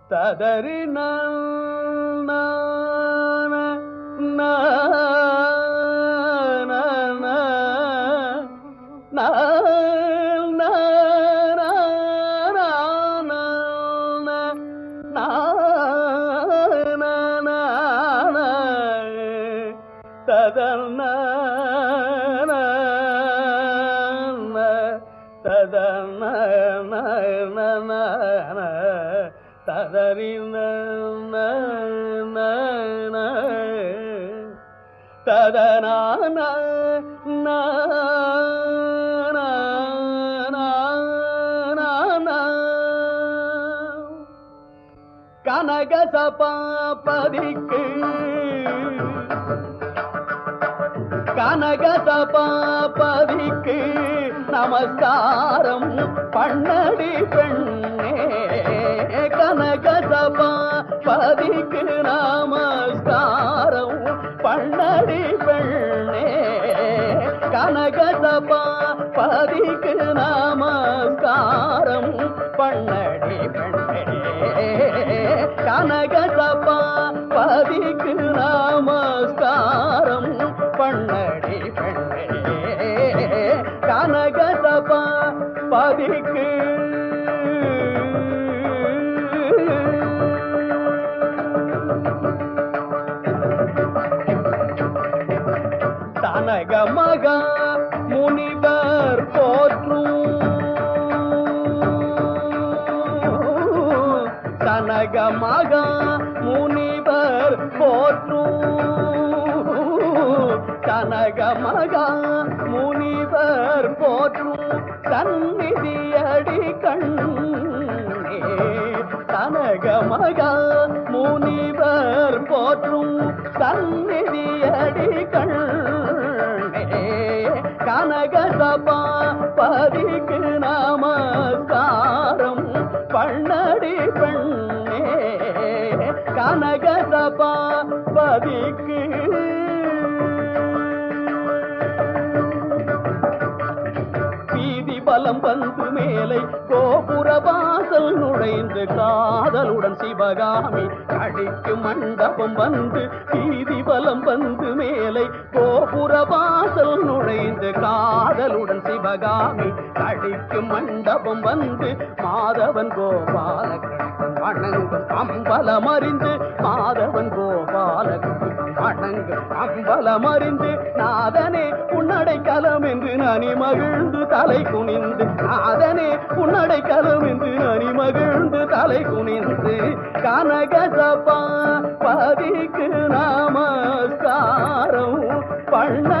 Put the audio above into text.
ததறி ததன ததன ததறி ததனான கனக சபாபதிக்கு கனக சபாபதிக்கு நமஸ்காரம் பண்ணடி பெண்ணே கனக சபாபதிக்கு நமஸ்காரம் பண்ணடி பெண்ணே கனக சபாபதிக்கு நமஸ்காரம் பண்ணடி பெண்ணே கனக சபாபதிக்கு நமஸ்காரம் பண்ணடி பெண்ணே கனக சபாபதிக்கு தனக மகா முனிவர் போற்றும் தனக மகா முனிவர் போற்றும் தனக மகா முனிவர் போற்றும் சந்நிதியடி கண்ணே தனக மகா முனிவர் போற்றும் சந்நிதியடி கண்ணே கனக சபா பதிக்கு நமஸ்காரம் பண்ணடி பெண்ணே கனக சபா பதிக்கு வீதி பலம் வந்து மேலை கோபுர வாசல் நுழைந்து காதலுடன் சிவகாமி கடிக்கு மண்டபம் வந்து வீதி பலம் வந்து மேலை கோபுர வாசல் நுழைந்து காதலுடன் சிவகாமி கடிக்கு மண்டபம் வந்து மாதவன் கோபாலகிருஷ்ணன் வணங்கும் அம்பலம் அறிந்து மாதவன் கோபாலகிருஷ்ணன் வணங்கும் அம்பலம் அறிந்து நாதனே உன்னடை கலம் என்று நனி மகிழ்ந்து தலை குனிந்து நாதனே உன்னடை கலம் என்று நனி மகிழ்ந்து தலை குனிந்து கனக சபா பதிக்கு நமஸ்காரம் பண்ண